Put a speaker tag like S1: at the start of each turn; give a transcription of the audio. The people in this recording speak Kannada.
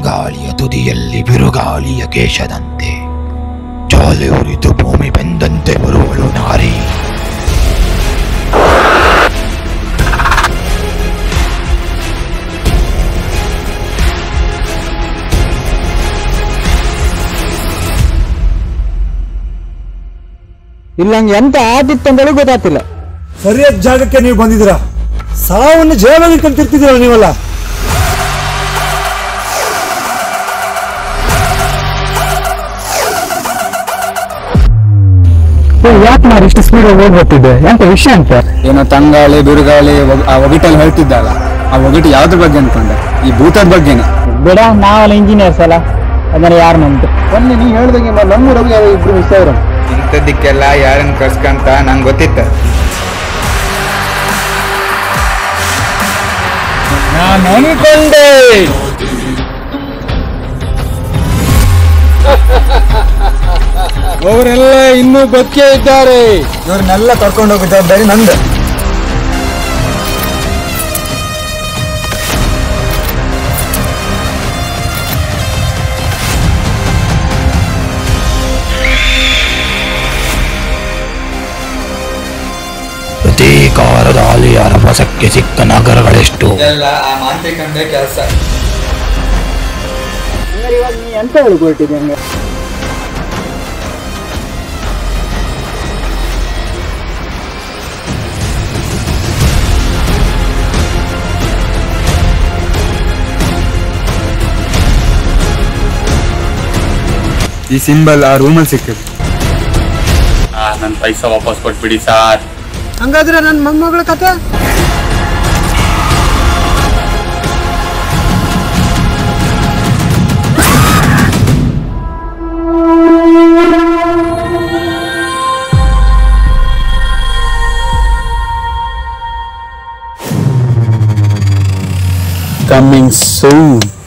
S1: ಗಾಳಿಯ ತುದಿಯಲ್ಲಿ ಬಿರುಗಾಳಿಯ ಕೇಶದಂತೆ ಜ್ವಾಲೆ ಉರಿದು ಭೂಮಿ ಬೆಂದಂತೆ ಬರುವಳು ನಾರಿ
S2: ಇಲ್ಲ ನಂಗೆ ಎಂತ ಆದಿತ್ತಂತೇಳಿ ಗೊತ್ತಾಗ್ತಿಲ್ಲ
S3: ಸರಿಯಾದ ಜಾಗಕ್ಕೆ ನೀವು ಬಂದಿದ್ದೀರಾ ಸಾವನ್ನು ಜಯವಾಗಿ ಕಲ್ತಿರ್ತಿದ್ದೀರಲ್ಲ ನೀವಲ್ಲ
S2: ಯಾಕೆ ಮಾಡಿ ಇಷ್ಟು ಸ್ಪೀಡ್ ಹೋಗಿ ಬರ್ತಿದ್ದೆ ಎಂತ ವಿಷಯ ಅಂತ
S4: ಏನೋ ತಂಗಾಳಿ ಬಿರುಗಾಳಿ ಒಗ್- ಆ ಒಗಟಲ್ಲಿ ಹೇಳ್ತಿದ್ದಲ್ಲ ಆ ಒಗಟು ಯಾವ್ದ್ರ ಬಗ್ಗೆ ಅನ್ಕೊಂಡೆ ಈ ಭೂತದ ಬಗ್ಗೆನೆ
S2: ಬೇಡ ನಾವೆಲ್ಲ ಇಂಜಿನಿಯರ್ಸ್ ಅಲ್ಲ ಅದನ್ನ ಯಾರು ನಂಬ್ತು
S4: ಮೊನ್ನೆ ನೀ ಹೇಳ್ದಂಗೆ ನಮ್ಮೂರಾಗ ಇಬ್ರು ಮಿಸ್ ಅವ್ರ
S5: ಇಂಥದ್ದಕ್ಕೆಲ್ಲ ಯಾರನ್ನ ಕರ್ಸ್ಕಂತ ನಂಗೆ ಗೊತ್ತಿತ್ತು
S4: ನಾನು ಅನ್ಕೊಂಡೆ ಅವರೆಲ್ಲ ಇನ್ನೂ ಬದುಕೇ ಇದ್ದಾರೆ
S3: ಇವ್ರನ್ನೆಲ್ಲ ಕರ್ಕೊಂಡು ಹೋಗೋ ಜವಾಬ್ದಾರಿ ನಂದು
S1: ಪ್ರತೀಕಾರದ ಅಲಿಯ ರಭಸಕ್ಕೆ ಸಿಕ್ಕ ನಗರಗಳೆಷ್ಟು
S5: ಎಲ್ಲ ಆ ಮಾಂತ್ರಿಕಂದೇ ಕೆಲಸ
S2: ಎಂತ ಹೇಳಿ ಹೊರಟಿದ್ದೆ ಹಂಗೆ
S4: ಈ ಸಿಂಬಲ್ ಆ ರೂಮಲ್ಲಿ ಸಿಕ್ಕಿದೆ
S6: ನನ್ನ ಪೈಸಾ ವಾಪಸ್ ಕೊಟ್ಬಿಡಿ ಸಾರ್
S3: ಹಂಗಾದ್ರೆ ನನ್ನ ಮೊಮ್ಮಗಳ ಕತೆ
S4: ಕಮ್ಮಿಂಗ್ ಸೂನ್